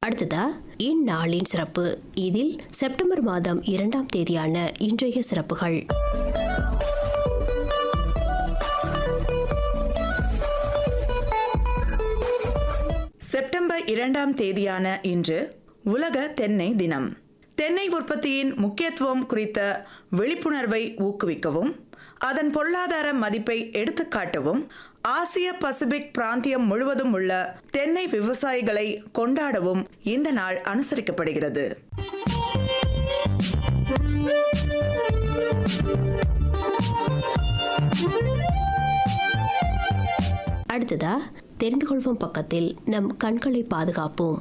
அடுத்ததா இந்நாளின் சிறப்பு இதில் செப்டம்பர் மாதம் இரண்டாம் தேதியான இன்றைய சிறப்புகள் செப்டம்பர் இரண்டாம் தேதியான இன்று உலக தென்னை தினம் தென்னை உற்பத்தியின் முக்கியத்துவம் குறித்த விழிப்புணர்வை ஊக்குவிக்கவும் அதன் பொருளாதார மதிப்பை எடுத்துக்காட்டவும் ஆசிய பசிபிக் பிராந்தியம் முழுவதும் உள்ள தென்னை விவசாயிகளை கொண்டாடவும் இந்த நாள் அனுசரிக்கப்படுகிறது அடுத்ததா தெரிந்து கொள்வோம் பக்கத்தில் நம் கண்களை பாதுகாப்போம்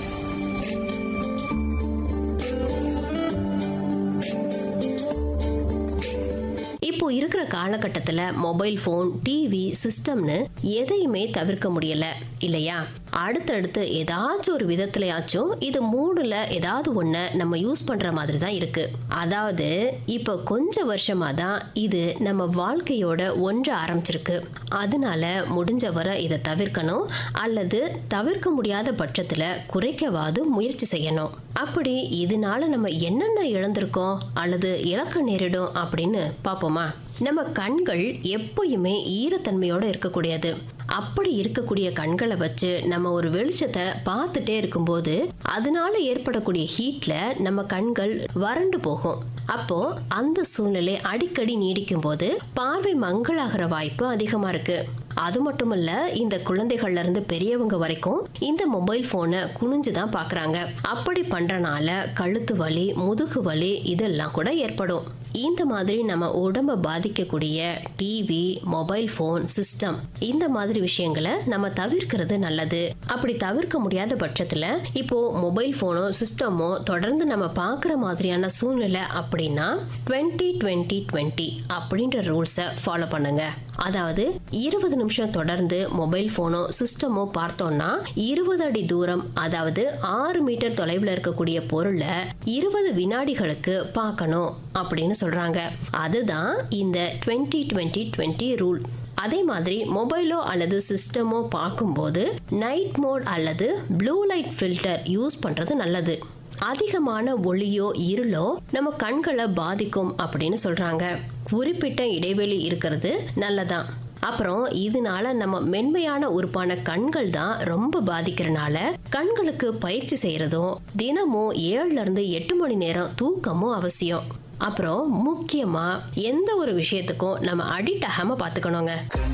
இப்போ இருக்கிற காலகட்டத்தில் மொபைல் ஃபோன் டிவி சிஸ்டம்னு எதையுமே தவிர்க்க முடியல இல்லையா அடுத்தடுத்து ஏதாச்சும் ஒரு விதத்துலயாச்சும் இது மூணுல ஏதாவது ஒன்று நம்ம யூஸ் பண்ற மாதிரி தான் இருக்கு அதாவது இப்போ கொஞ்ச வருஷமா தான் இது நம்ம வாழ்க்கையோட ஒன்று ஆரம்பிச்சிருக்கு அதனால முடிஞ்ச வரை இதை தவிர்க்கணும் அல்லது தவிர்க்க முடியாத பட்சத்தில் குறைக்கவாது முயற்சி செய்யணும் அப்படி இதனால நம்ம என்னென்ன இழந்திருக்கோம் அல்லது இழக்க நேரிடும் அப்படின்னு பார்ப்போமா நம்ம கண்கள் எப்பயுமே ஈரத்தன்மையோட இருக்கக்கூடியது அப்படி இருக்கக்கூடிய கண்களை வச்சு நம்ம ஒரு வெளிச்சத்தை பார்த்துட்டே இருக்கும்போது அதனால ஏற்படக்கூடிய ஹீட்ல நம்ம கண்கள் வறண்டு போகும் அப்போ அந்த சூழ்நிலை அடிக்கடி நீடிக்கும் போது பார்வை மங்களாகிற வாய்ப்பு அதிகமா இருக்கு அது மட்டும் இல்ல இந்த குழந்தைகள்ல இருந்து பெரியவங்க வரைக்கும் இந்த மொபைல் போனை குனிஞ்சு தான் பாக்குறாங்க அப்படி பண்றனால கழுத்து வலி முதுகு வலி இதெல்லாம் கூட ஏற்படும் இந்த மாதிரி நம்ம உடம்ப பாதிக்கக்கூடிய டிவி மொபைல் ஃபோன் சிஸ்டம் இந்த மாதிரி விஷயங்களை நம்ம தவிர்க்கிறது நல்லது அப்படி தவிர்க்க முடியாத பட்சத்துல இப்போ மொபைல் ஃபோனோ சிஸ்டமோ தொடர்ந்து நம்ம பார்க்குற மாதிரியான சூழ்நிலை அப்படின்னா டுவெண்ட்டி டுவெண்ட்டி டுவெண்ட்டி அப்படின்ற ரூல்ஸை ஃபாலோ பண்ணுங்க அதாவது இருபது நிமிஷம் தொடர்ந்து மொபைல் ஃபோனோ சிஸ்டமோ பார்த்தோம்னா இருபது அடி தூரம் அதாவது ஆறு மீட்டர் தொலைவில் இருக்கக்கூடிய பொருளை இருபது வினாடிகளுக்கு பார்க்கணும் அப்படின்னு சொல்றாங்க அதுதான் இந்த டுவெண்ட்டி டுவெண்ட்டி டுவெண்ட்டி ரூல் அதே மாதிரி மொபைலோ அல்லது சிஸ்டமோ பார்க்கும்போது நைட் மோட் அல்லது ப்ளூ லைட் ஃபில்டர் யூஸ் பண்றது நல்லது அதிகமான ஒளியோ இருளோ நம்ம கண்களை பாதிக்கும் அப்படின்னு சொல்றாங்க குறிப்பிட்ட இடைவெளி இருக்கிறது நல்லதான் அப்புறம் இதனால நம்ம மென்மையான உறுப்பான கண்கள் தான் ரொம்ப பாதிக்கிறனால கண்களுக்கு பயிற்சி செய்யறதும் தினமும் ஏழுல இருந்து எட்டு மணி நேரம் தூக்கமும் அவசியம் அப்புறம் முக்கியமா எந்த ஒரு விஷயத்துக்கும் நம்ம அடிக்ட் ஆகாம பாத்துக்கணுங்க